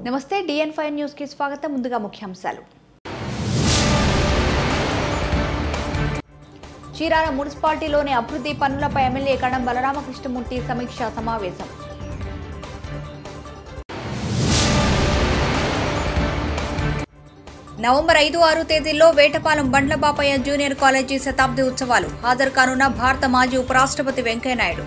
నమస్తే డిఎన్ five news కి స్వాగతం ముందుగా ముఖ్యాంశాలు చీరాల మున్సిపాలిటీలోని అభివృద్ధి పనులపై ఎమ్మెల్యే కడం బలరామకృష్ణమూర్తి సమీక్షా సమావేశం నవంబర్ ఐదు ఆరు తేదీల్లో వేటపాలెం బండ్ల బాపయ్య జూనియర్ కాలేజీ శతాబ్ది ఉత్సవాలు హాజరు కానున్న భారత మాజీ ఉపరాష్ట్రపతి వెంకయ్యనాయుడు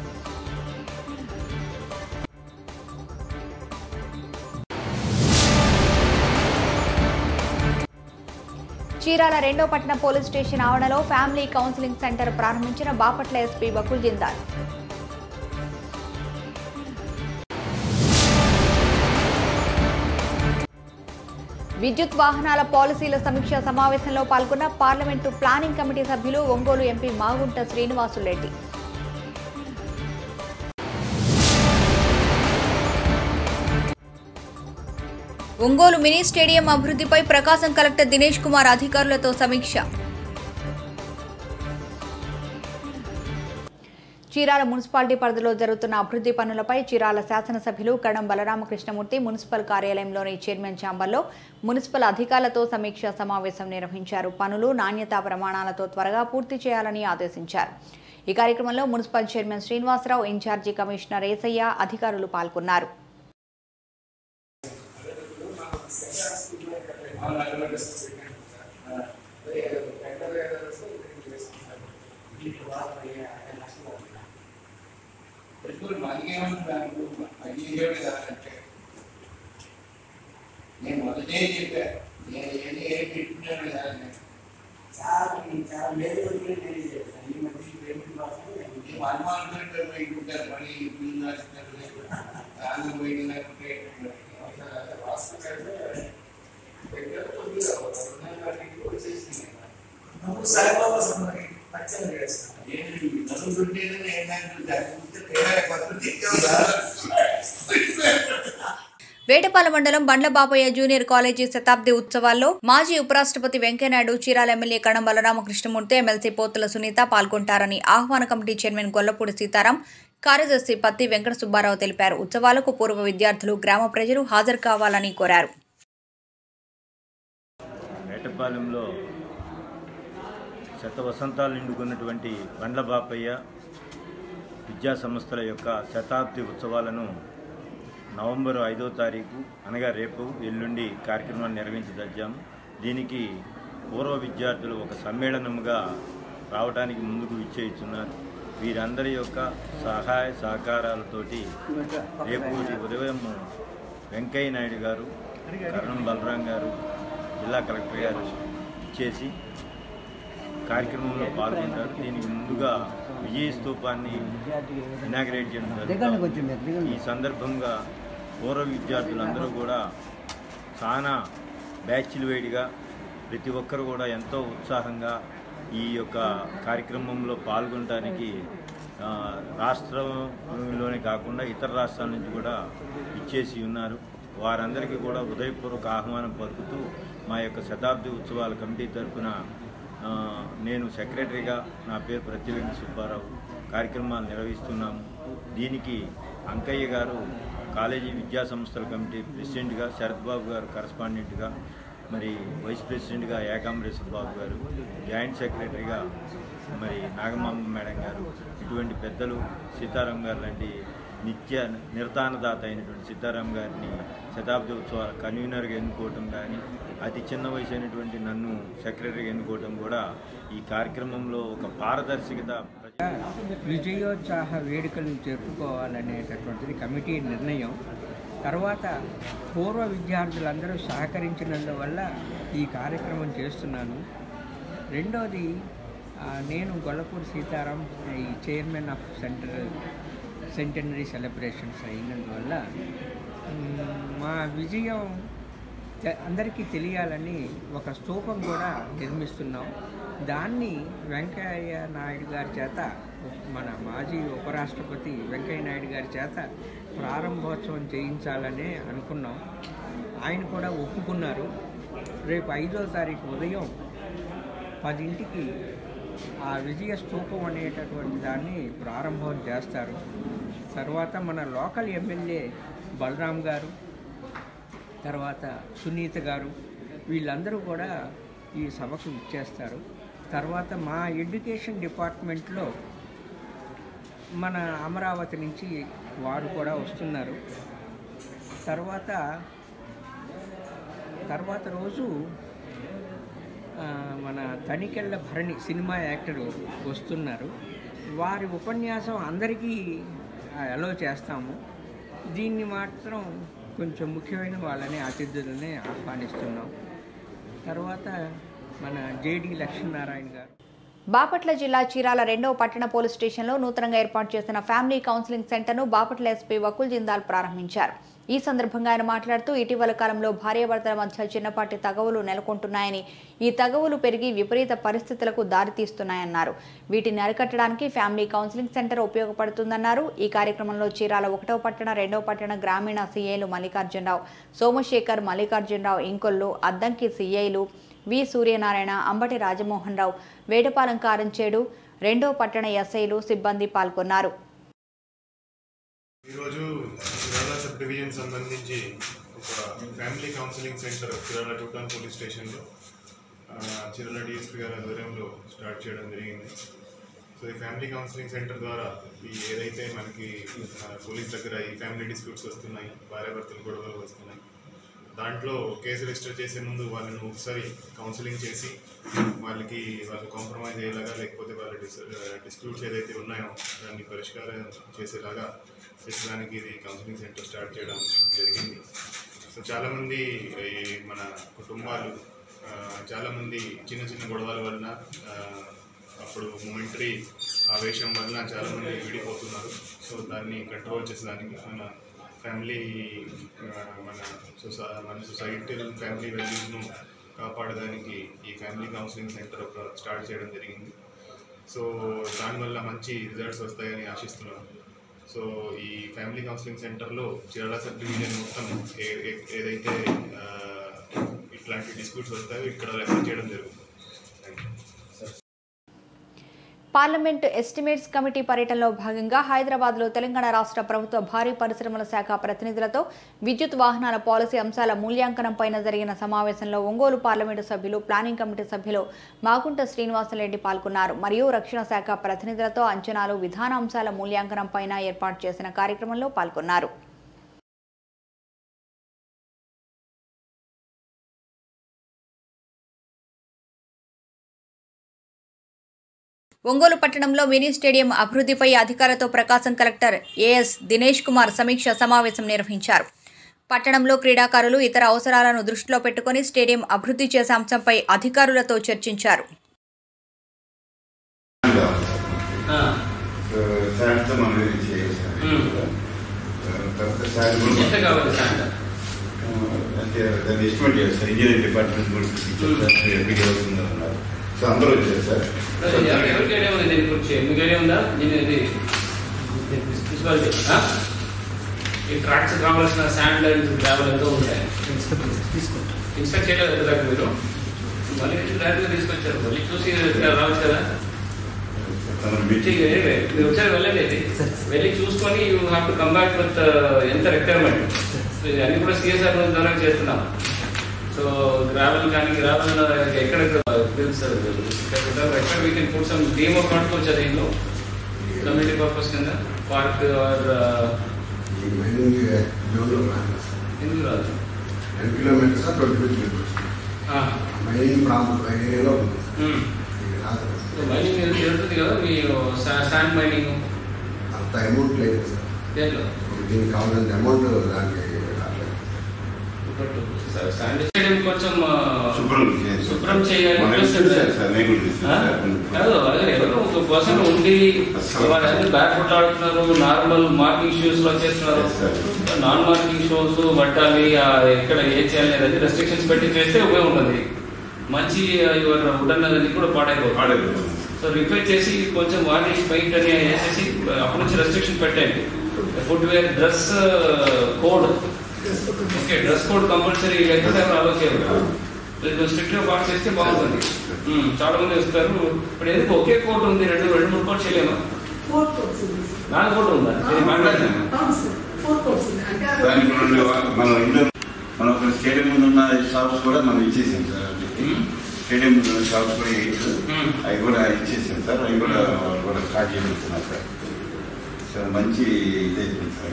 చీరాల రెండో పట్టణ పోలీస్ స్టేషన్ ఆవరణలో ఫ్యామిలీ కౌన్సిలింగ్ సెంటర్ ప్రారంభించిన బాపట్ల ఎస్పీ బకుల్ జిందాల్ విద్యుత్ వాహనాల పాలసీల సమీక్ష సమావేశంలో పాల్గొన్న పార్లమెంటు ప్లానింగ్ కమిటీ సభ్యులు Ongole MP Magunta Srinivasulu Reddy Ongole mini stadium అభివృద్ధిపై ప్రకాశం కలెక్టర్ దినేష్ కుమార్ అధికారులతో సమీక్ష చీరాల మున్సిపాలిటీ పరిధిలో జరుగుతున్న అభివృద్ధి పనులపై చీరాల శాసనసభ్యులు కడం బలరామకృష్ణమూర్తి మున్సిపల్ కార్యాలయంలోని చైర్మన్ ఛాంబర్లో మున్సిపల్ అధికారులతో సమీక్ష సమావేశం నిర్వహించారు పనులు నాణ్యతా ప్రమాణాలతో త్వరగా పూర్తి చేయాలని ఆదేశించారు ఈ కార్యక్రమంలో municipal chairman Srinivasa Rao in charge commissioner Yesaiah అధికారులు పాల్గొన్నారు ఇప్పుడు మనకేమంటున్నాను అది ఏమి కాదంటే నేను మొదటే చెప్పాను నేను ఏది ఏ పెట్టుకున్నాను కాదని చాలా చాలా మేలు నేను చేస్తాను ఈ మధ్య పేమెంట్ మాత్రం మేము అనుమానంతో పోయింటుంటారు మళ్ళీ బిల్లు రాసినట్టు ఆంధ్ర పోయింది లేకుంటే అప్పుడు సాయిబాబా సమ్మకి పచ్చని చేస్తాను ఏంటి చదువుతుంటేనే ఏంటంటే చదువుతుంటే తేడా కొత్త తెచ్చావు వేటపాలెం మండలం బండ్ల బాపయ్య జూనియర్ కాలేజీ శతాబ్ది ఉత్సవాల్లో మాజీ ఉపరాష్ట్రపతి వెంకయ్యనాయుడు చీరాల ఎమ్మెల్యే కణం బలరామకృష్ణమూర్తి ఎమ్మెల్సీ పోతుల సునీత పాల్గొంటారని ఆహ్వాన కమిటీ చైర్మన్ గొల్లపూడి సీతారాం కార్యదర్శి పత్తి వెంకట సుబ్బారావు తెలిపారు ఉత్సవాలకు పూర్వ విద్యార్థులు గ్రామ ప్రజలు హాజరు కావాలని కోరారు వేటపాలెంలో శత వసంతాలు నిండుకున్నటువంటి బండ్ల బాపయ్య విద్యా సంస్థల యొక్క శతాబ్ది ఉత్సవాలను నవంబర్ ఐదో తారీఖు అనగా రేపు ఎల్లుండి కార్యక్రమాన్ని నిర్వహించదచ్చాము దీనికి పూర్వ విద్యార్థులు ఒక సమ్మేళనముగా రావడానికి ముందుకు విచ్చేస్తున్నారు వీరందరి యొక్క సహాయ సహకారాలతోటి రేపు ఉదయం వెంకయ్య నాయుడు గారు కరణం బలరాం గారు జిల్లా కలెక్టర్ గారు ఇచ్చేసి కార్యక్రమంలో పాల్గొంటారు దీనికి ముందుగా విజయ స్తూపాన్ని ఇనాగ్రేట్ చేయడం జరుగుతుంది ఈ సందర్భంగా పూర్వ విద్యార్థులందరూ కూడా చాలా బ్యాచ్లు వేడిగా ప్రతి ఒక్కరు కూడా ఎంతో ఉత్సాహంగా ఈ యొక్క కార్యక్రమంలో పాల్గొనడానికి ఆ, రాష్ట్రంలోనే కాకుండా ఇతర రాష్ట్రాల నుంచి కూడా ఇచ్చేసి ఉన్నారు వారందరికీ కూడా హృదయపూర్వక ఆహ్వానం పలుకుతూ మా యొక్క శతాబ్ది ఉత్సవాల కమిటీ తరఫున ఆ, నేను సెక్రటరీగా నా పేరు ప్రతివెంక సుబ్బారావు కార్యక్రమాలు నిర్వహిస్తున్నాము దీనికి అంకయ్య గారు కాలేజీ విద్యా సంస్థల కమిటీ ప్రెసిడెంట్గా శరత్ బాబు గారు కరస్పాండెంట్గా మరి వైస్ ప్రెసిడెంట్గా ఏకాంబరేశ్వర బాబు గారు జాయింట్ సెక్రటరీగా మరి నాగమాంబ మేడం గారు ఇటువంటి పెద్దలు సీతారాం గారు లాంటి నిత్య నిర్తానదాత అయినటువంటి సీతారాం గారిని శతాబ్ది ఉత్సవాల కన్వీనర్గా ఎన్నుకోవటం కానీ అతి చిన్న వయసు అయినటువంటి నన్ను సెక్రటరీగా ఎన్నుకోవటం కూడా ఈ కార్యక్రమంలో ఒక పారదర్శకత ప్రజ- విజయోత్సాహ వేడుకలను జరుపుకోవాలనేటటువంటిది కమిటీ నిర్ణయం తర్వాత పూర్వ విద్యార్థులందరూ సహకరించినందువల్ల ఈ కార్యక్రమం చేస్తున్నాను రెండోది ఆ, నేను గొల్లపూడి సీతారాం ఈ chairman of centre centenary celebrations అయినందువల్ల మ్, మా విజయం తె- అందరికీ తెలియాలని ఒక స్తూపం కూడా నిర్మిస్తున్నాం దాన్ని వెంకయ్య నాయుడు గారి చేత మన మాజీ ఉపరాష్ట్రపతి వెంకయ్య నాయుడు గారి చేత ప్రారంభోత్సవం చేయించాలనే అనుకున్నాం ఆయన కూడా ఒప్పుకున్నారు రేపు ఐదో తారీఖు ఉదయం పదింటికి ఆ విజయ స్తూపం అనేటటువంటి దాన్ని ప్రారంభం చేస్తారు తర్వాత మన లోకల్ ఎమ్మెల్యే బలరాం గారు తర్వాత సునీత గారు వీళ్ళందరూ కూడా ఈ సభకు ఇచ్చేస్తారు తర్వాత మా ఎడ్యుకేషన్ డిపార్ట్మెంట్లో మన అమరావతి నుంచి వారు కూడా వస్తున్నారు తర్వాత తర్వాత రోజు ఆ, మన తనికెళ్ళ భరణి సినిమా యాక్టర్ వస్తున్నారు వారి ఉపన్యాసం అందరికీ అలో చేస్తాము దీన్ని మాత్రం కొంచెం ముఖ్యమైన వాళ్ళని అతిథులని ఆహ్వానిస్తున్నాం తర్వాత మన జేడి లక్ష్మీనారాయణ గారు బాపట్ల జిల్లా చీరాల రెండవ పట్టణ పోలీస్ స్టేషన్లో నూతనంగా ఏర్పాటు చేసిన ఫ్యామిలీ కౌన్సిలింగ్ సెంటర్ను బాపట్ల ఎస్పీ వకుల్ జిందాల్ ప్రారంభించారు ఈ సందర్భంగా ఆయన మాట్లాడుతూ ఇటీవల కాలంలో భార్యాభర్తల మధ్య చిన్నపాటి తగవులు నెలకొంటున్నాయని ఈ తగవులు పెరిగి విపరీత పరిస్థితులకు దారితీస్తున్నాయన్నారు వీటిని అరికట్టడానికి ఫ్యామిలీ కౌన్సిలింగ్ సెంటర్ ఉపయోగపడుతుందన్నారు ఈ కార్యక్రమంలో చీరాల ఒకటవ పట్టణ రెండవ పట్టణ గ్రామీణ సీఐలు మల్లికార్జునరావు సోమశేఖర్ మల్లికార్జునరావు ఇంకొల్లు అద్దంకి సీఐలు వి సూర్యనారాయణ అంబటి రాజమోహన్ రావు వేటపాలెం కారంచేడు రెండో పట్టణ ఎస్ఐలు సిబ్బంది పాల్గొన్నారు ఈరోజు చిరాల సబ్ డివిజన్ సంబంధించి ఒక family counselling centre Chirala two town police స్టేషన్లో ఆ, చిరాల డిఎస్పీ గారి ఆధ్వర్యంలో స్టార్ట్ చేయడం జరిగింది సో ఈ ఫ్యామిలీ కౌన్సిలింగ్ సెంటర్ ద్వారా ఈ ఏదైతే మనకి ఆ, పోలీస్ దగ్గర ఈ ఫ్యామిలీ డిస్ప్యూట్స్ వస్తున్నాయి భార్యాభర్తల గొడవలు వస్తున్నాయి దాంట్లో కేసు రిజిస్టర్ చేసే ముందు వాళ్ళని ఒకసారి కౌన్సిలింగ్ చేసి వాళ్ళకి వాళ్ళు కాంప్రమైజ్ అయ్యేలాగా లేకపోతే వాళ్ళ డిస్ డిస్ప్యూట్స్ ఏదైతే ఉన్నాయో దాన్ని పరిష్కారం చేసేలాగా చేసేదానికి ఇది కౌన్సిలింగ్ సెంటర్ స్టార్ట్ చేయడం జరిగింది సో చాలామంది ఈ మన కుటుంబాలు ఆ, చాలామంది చిన్న చిన్న గొడవల వలన ఆ, అప్పుడు మొమెంటరీ ఆవేశం వలన చాలామంది విడిపోతున్నారు సో దాన్ని కంట్రోల్ చేసేదానికి మన ఫ్యామిలీ ఆ, మన సొసై మన సొసైటీ ఫ్యామిలీ వాల్యూస్ను కాపాడడానికి ఈ ఫ్యామిలీ కౌన్సిలింగ్ సెంటర్ ఒక స్టార్ట్ చేయడం జరిగింది సో దానివల్ల మంచి రిజల్ట్స్ వస్తాయని ఆశిస్తున్నాను సో ఈ ఫ్యామిలీ కౌన్సిలింగ్ సెంటర్లో చిరాల సబ్ డివిజన్ మొత్తం ఏ- ఏ- ఏదైతే ఆ, ఇట్లాంటి డిస్ప్యూట్స్ వస్తాయో ఇక్కడ రెఫర్ చేయడం జరుగుతుంది thank you parliament estimates committee పర్యటనలో భాగంగా హైదరాబాద్లో తెలంగాణ రాష్ట్ర ప్రభుత్వ భారీ పరిశ్రమల శాఖ ప్రతినిధులతో విద్యుత్ వాహనాల పాలసీ అంశాల మూల్యాంకనంపైన జరిగిన సమావేశంలో ఒంగోలు పార్లమెంటు సభ్యులు ప్లానింగ్ కమిటీ సభ్యులు మాగుంట శ్రీనివాసరెడ్డి పాల్గొన్నారు మరియు రక్షణ శాఖ ప్రతినిధులతో అంచనాలు విధాన అంశాల మూల్యాంకనంపైన ఏర్పాటు చేసిన కార్యక్రమంలో పాల్గొన్నారు ఒంగోలు పట్టణంలో మినీ స్టేడియం అభివృద్ధిపై అధికారులతో ప్రకాశం కలెక్టర్ ఏఎస్ దినేష్ కుమార్ సమీక్ష సమావేశం నిర్వహించారు పట్టణంలో క్రీడాకారులు ఇతర అవసరాలను దృష్టిలో పెట్టుకుని స్టేడియం అభివృద్ధి చేసే అంశంపై అధికారులతో చర్చించారు శాంత మనం ఇది చేయాలి సార్ తర్వాత శాంత ఎంత కావాలి శాంత అంటే దాన్ని ఎస్టిమేట్ చేయాలి సార్ ఇంజనీరింగ్ డిపార్ట్మెంట్ కూడా ఎంపీడీ అవుతుంది అన్నారు సో అందరూ వచ్చారు సార్ ఎవరు- ఎవరికి ఐడియా ఉంది దీని గురించి మీకు ఐడియా ఉందా దీని ఇది మున్సిపాలిటీ ఆ? ఈ ట్రాక్స్ కావాల్సిన శాండ్ అండ్ ట్రావెల్ ఎంతో ఉంటాయి ఇన్స్పెక్ట్ చేయలేదు కదా దాకా మీరు మళ్ళీ డైరెక్ట్గా తీసుకొచ్చారు మళ్ళీ చూసి రావచ్చు కదా తన See, మీటింగ్ anyway, మీరు ఒకసారి వెళ్ళండి ఇది. వెళ్ళి చూసుకొని you have to come back with ఎంత రిక్వైర్మెంట్ అన్ని కూడా సిఎస్ఆర్ ద్వారా చేస్తున్నాం సో గ్రావెల్ కానీ గ్రావెల్ ఎక్కడ తెలుసు ఎక్కడ we can put some team of పట్టుకోవచ్చు దీంట్లో కమ్యూనిటీ పర్పస్ కింద పార్క్ ఆర్ ఈ మైనింగ్ జోన్లో రాదు సార్. ఎందుకు రాదు ten kilometres twenty five kilometres ఆ, మైనింగ్ ప్రాంతం ఏరియాలో ఉంది సార్. ఉమ్. ఇది రాదు సో మైనింగ్ ఏదో జరుగుతుంది కదా మీ శాండ్ మైనింగ్ అంత అమౌంట్ లేదు సార్ దేంట్లో దీనికి కావాల్సిన అమౌంట్ దానికి రావట్లేదు శాండ్ స్టేడియం కొంచెం ఆ, శుభ్రం చేయాలి సార్. శుభ్రం చేయాలి. మనం చూశారు సార్ నేను కూడా ఆ? చూశాను కాదు అదే ఎవరో ఒక పర్సన్ ఉండి అస్సలు. వాళ్ళందరూ బ్యాక్ ఫుట్ ఆడుతున్నారు నార్మల్ మార్కింగ్ షూస్ లో చేస్తున్నారు Yes, sir. Non marking shoes పట్టాలి ఆ ఎక్కడ ఏ చేయాలి అనేది రెస్ట్రిక్షన్స్ పెట్టి చేస్తే ఉపయోగం ఉంటుంది మంచి యువర్ వుడన్ అనేది కూడా పాడైపోతుంది ఆడలేదు సో రిపేర్ చేసి కొంచెం వార్నిష్ పెయింట్ అని వేసేసి అప్పటి నుంచి రెస్ట్రిక్షన్ పెట్టండి footwear dress code okay dress code compulsory లేకపోతే ఎవరు అలో చేయరు స్ట్రిక్ట్ గా పాస్ చేస్తే బాగుంటుంది ఉమ్, చాలా మంది వస్తారు ఇప్పుడు ఎందుకు ఒకే కోట్ ఉంది రెండు రెండు మూడు కోట్ చేయలేమా ఫోర్ కోర్స్ ఉంది సార్. నాలుగు కోట్ ఉందా ఇది మాట్లాడుతున్నాను అవును సార్ ఫోర్ కోర్స్ ఉంది అంటే అది దానికి నుండి మనం ఇంట్లో మనం ఒక షాప్స్ కూడా మనం ఇచ్చేసాం సార్ వాళ్ళకి. స్టేడియం షాప్స్ కూడా ఎయిట్ అవి కూడా ఇచ్చేసాం సార్ అవి కూడా వాళ్ళు కూడా స్టార్ట్ చేయబోతున్నారు సార్ సో మంచి ఇది అయిపోయింది సార్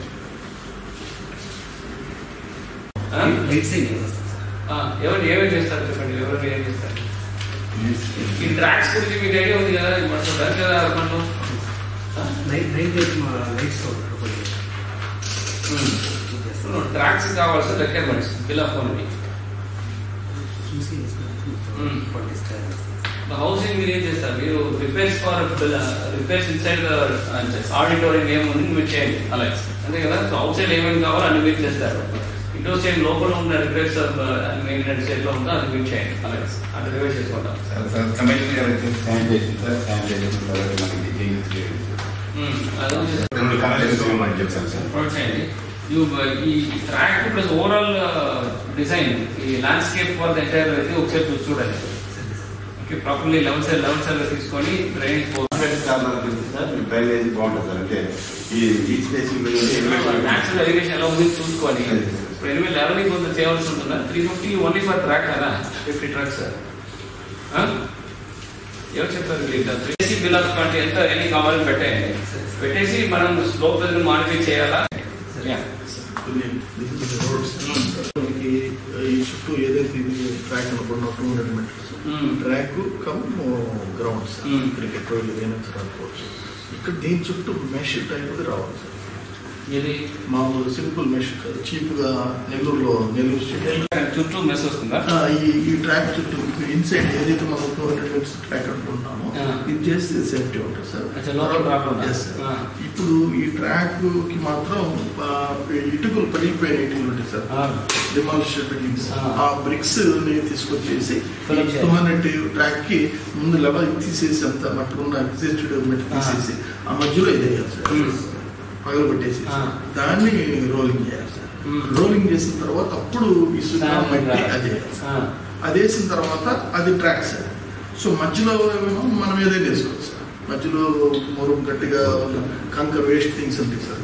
ఆ, ఎవరు ఏమేమి చేస్తారు చెప్పండి ఎవరు ఏం చేస్తారు ఈ ట్రాక్స్ గురించి మీకు ఐడియా ఉంది కదా మన చూడాలి కదా మనలో ట్రాక్స్ కావాల్సిన రిక్వైర్మెంట్స్ బిల్ ఆఫ్ ఓనరీ హౌసింగ్ మీరు ఏం చేస్తారు మీరు repairs for repairs inside auditorium ఏముంది మీరు చేయండి అలాగే అంతే కదా సో అవుట్ సైడ్ ఏమేమి కావాలో అన్ని మీరు చేస్తారు ఇండోర్ సైడ్ లోపల ఉన్న రిపేర్స్ మెయింటెనెన్స్ సైడ్ లో ఉందో అది మీరు చేయండి అలాగే అంటే రిపేర్ చేసుకుంటాం సార్ కమిషనర్ గారు వచ్చేసి శానిటేషన్ సార్ శానిటేషన్ తర్వాత మనకి చేంజెస్ చేయాలి సార్ ఉమ్, అది ఉంది సార్. రెండు కమిషనర్స్ ఇవ్వమని చెప్పారు సార్ ప్రొవైడ్ చేయండి ఈ ఈ ట్రాక్ ప్లస్ ఓవరాల్ డిజైన్ ఈ ల్యాండ్స్కేప్ ఫర్ ద ఎంటైర్ అయితే ఒకసారి చూసి చూడండి okay properly level side level side తీసుకొని డ్రైనేజ్ కార్నర్ గురించి సార్ డ్రైనేజ్ బాగుంటుంది సార్ అంటే ఈ ఈ స్పేసింగ్ న్యాచురల్ ఎలివేషన్ ఎలా ఉంది చూసుకొని ఇప్పుడు ఎనిమిది లెవెల్ కొంత చేయవలసి ఉంటుందా three fifty only for track కదా ఫిఫ్టీ ట్రాక్స్ ఎవరు చెప్తారు త్రీ బిల్ ఆఫ్ అంటే ఎంత ఎన్ని కావాలని పెట్టేయండి పెట్టేసి మనం స్లోప్ మాడిఫై చేయాలా మనకి ఈ చుట్టూ ఏదైతే ఇది ట్రాక్ అనుకున్న two hundred metres track cum ground sir Hmm. Cricket ఏదైనా రాకపోవచ్చు ఇక్కడ దీని చుట్టూ మెష్ టైప్ రావాలి సార్ ఇది మామూలు సింపుల్ మెష్ చీప్ గా నెల్లూరులో నెల్లూరు స్టేడియం చుట్టూ మెస్ వస్తుందా ఈ ఈ ట్రాక్ చుట్టూ ఇన్సైడ్ ఏదైతే మనం టూ హండ్రెడ్ మీటర్స్ ట్రాక్ అనుకుంటున్నామో Ah. ఇది చేస్తే సేఫ్టీ ఉంటుంది సార్ అచ్చా, లోపల రాకుండా. Yes, sir. Ah. ఇప్పుడు ఈ ట్రాక్ కి మాత్రం ఆ, ఇటుకలు పగిలిపోయిన ఇటుకలు ఉంటాయి sir Ah. Demolition buildings Ah. ఆ బ్రిక్స్ ని తీసుకొచ్చేసి Fill up టూ చేయాలి. హండ్రెడ్ ట్రాక్ కి ముందు లెవెల్ తీసేసి అంత మట్టుకున్న ఎగ్జిస్టెడ్ మెట్ Ah. తీసేసి ఆ మధ్యలో ఇది వేయాలి సార్ Hmm. పగలబెట్టేసి Ah. దాన్ని రోలింగ్ చేయాలి సార్ Hmm. రోలింగ్ చేసిన తర్వాత అప్పుడు ఇసుక Sand మట్టి రావాలి. అది వేయాలి సార్. Ah. అది వేసిన తర్వాత అది ట్రాక్ సార్ సో మధ్యలో ఏమో మనం ఏదైనా వేసుకోవచ్చు సార్ మధ్యలో మురుగు గట్టిగా కంకర వేస్ట్ థింగ్స్ ఉంటాయి సార్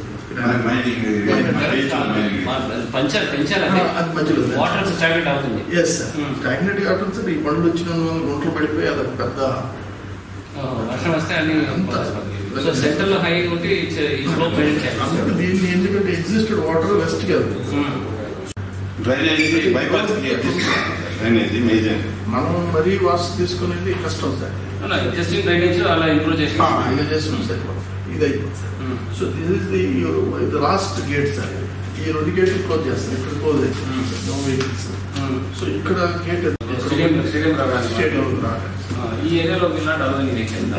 పంచాలి పెంచాలంటే ఆ, అది మధ్యలో వాటర్ స్టాగ్నెట్ అవుతుంది ఎస్ సార్ Hmm. స్టాగ్నెట్ కావటం సార్ ఈ బండ్లు వచ్చిన గుంటలు పడిపోయి అదొక పెద్ద ఆ, వర్షం వస్తే అన్ని అంతా. సో సెంటర్ లో హై ఉంటే ఈ స్లోప్ మెయింటైన్ చేయాలి అందుకే దీన్ని ఎందుకంటే ఎగ్జిస్టెడ్ వాటర్ వెస్ట్ గా ఉంది. Hmm. Drainage bypass drainage major మనం మరీ వాసు తీసుకునేది కష్టం సార్ అలా ఎగ్జిస్టింగ్ డ్రైనేజ్ అలా ఇంప్రూవ్ చేసి ఆ, ఇలా చేస్తున్నాం సార్ ఇది అయిపోతుంది sir so this is the the last gate sir ఈ రెండు గేట్లు క్లోజ్ చేస్తారు ఇక్కడ క్లోజ్ అవుతుంది సార్ నో వెహికల్స్ సో ఇక్కడ గేట్ స్టేడియం స్టేడియం రావడానికి స్టేడియం రావడానికి ఆ, ఈ ఏరియాలో ఇలాంటి అలవని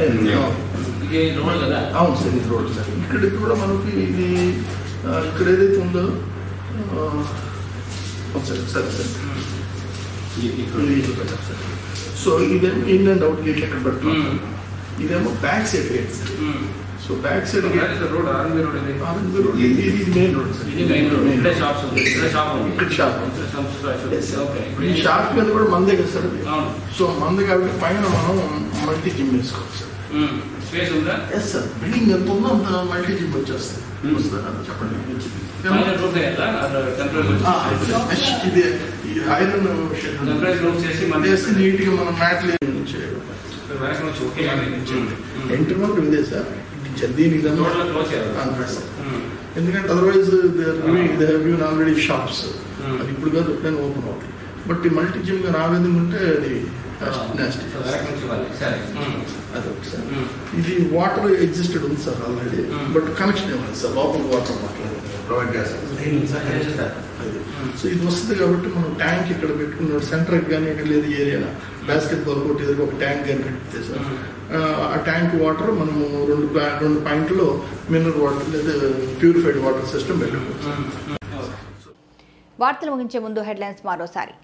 ఇది రోడ్ కదా అవును సార్ ఇది రోడ్ సార్ ఇక్కడ కూడా మనకి ఇది ఆ, ఇక్కడ ఏదైతే ఉందో ఆ, అవును సార్ సరే సార్ ఇది ఇట్లా పెట్టారు సార్ సో ఇదేమో ఇన్ అండ్ అవుట్ గేట్ ఎక్కడ పెడుతున్నాం Hmm. ఇదేమో back side gate sir so back side gate road army road ఇది ఆరెంజ్ రోడ్ ఇది ఇది మెయిన్ రోడ్ సార్ ఇది మెయిన్ రోడ్ ఇక్కడే షాప్స్ ఉంది ఇక్కడ షాప్ ఉంది ఇక్కడ షాప్ Yes, sir. Okay. ఈ షాప్ మీద కూడా మందే కదా సార్ ఇది. అవును సో మంది కాబట్టి పైన మనం మల్టీ జిమ్ వేసుకోవచ్చు సార్ స్పేస్ ఉందా ఎస్ సార్ బిల్డింగ్ ఎంత ఉందో అంత మల్టీ జిమ్ వచ్చేస్తుంది వస్తుందా అది చెప్పండి పైన రూఫ్ వేయాలా టెంపరీ ఆ, ఇది ఈ ఐరన్ షెడ్ టెంపరీ రూఫ్ చేసి మళ్ళీ చేసి నీట్ గా మనం మ్యాట్లు చేయడం వెనక నుంచి ఓకే ఎంటర్ కూడా ఇదే సార్ దీనికి రోడ్లో క్లోజ్ చేయాలి సార్ ఎందుకంటే otherwise they have own already shops Hmm. అది ఇప్పుడు కాదు ఎప్పుడైనా ఓపెన్ అవుతాయి బట్ ఈ మల్టీ జిమ్ గా రావేది ఉంటే అది నెక్స్ట్ వెనక నుంచి ఇవ్వాలి సరే అది ఒకసారి Hmm. ఇది వాటర్ ఎగ్జిస్టెడ్ ఉంది sir already Hmm. But connection ఇవ్వాలి సార్ లోపల వాటర్ మాట్లాడాలి ప్రొవైడ్ చేస్తారు సో ఇది వస్తుంది కాబట్టి మనం ట్యాంక్ ఇక్కడ పెట్టుకున్న సెంటర్ కానీ ఇక్కడ లేదు ఏరియా బాస్కెట్ బాల్ కోర్ట్ ఎదురు ఒక ట్యాంక్ కానీ పెడితే సార్ ఆ, ఆ ట్యాంక్ వాటర్ మనము రెండు ప్లా- రెండు పాయింట్లో మినరల్ వాటర్ లేదా ప్యూరిఫైడ్ వాటర్ సిస్టమ్ పెట్టుకోవచ్చు వార్తలు ముగించే ముందు హెడ్లైన్స్ మరోసారి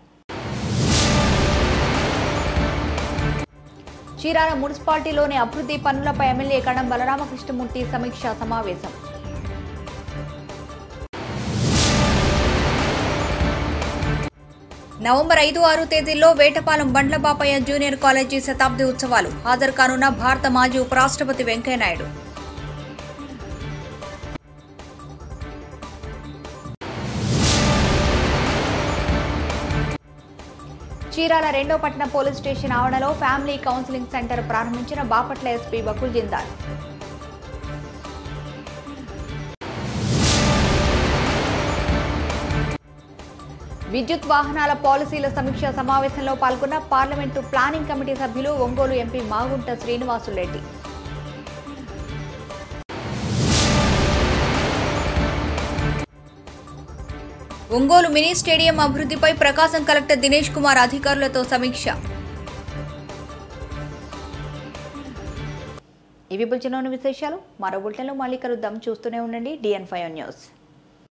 చీరాల మున్సిపాలిటీలోని అభివృద్ధి పనులపై ఎమ్మెల్యే కడం బలరామకృష్ణమూర్తి సమీక్షా సమావేశం నవంబర్ ఐదు ఆరు తేదీల్లో వేటపాలెం బండ్ల బాపయ్య జూనియర్ కాలేజీ శతాబ్ది ఉత్సవాలు హాజరు కానున్న భారత మాజీ ఉపరాష్ట్రపతి వెంకయ్యనాయుడు చీరాల రెండో పట్టణ పోలీస్ స్టేషన్ ఆవరణలో ఫ్యామిలీ కౌన్సిలింగ్ సెంటర్ ప్రారంభించిన బాపట్ల ఎస్పీ బకుల్ జిందాల్ విద్యుత్ వాహనాల పాలసీల సమీక్ష సమావేశంలో పాల్గొన్న పార్లమెంటు ప్లానింగ్ కమిటీ సభ్యులు Ongole MP Magunta Srinivasulu Reddy Ongole mini stadium అభివృద్ధిపై ప్రకాశం కలెక్టర్ దినేష్ కుమార్ అధికారులతో సమీక్ష ఇవి బులెటిన్లోని విశేషాలు మరో బులెటిన్లో మళ్ళీ కలుద్దాం చూస్తూనే ఉండండి డిఎన్ ఫైవ్ న్యూస్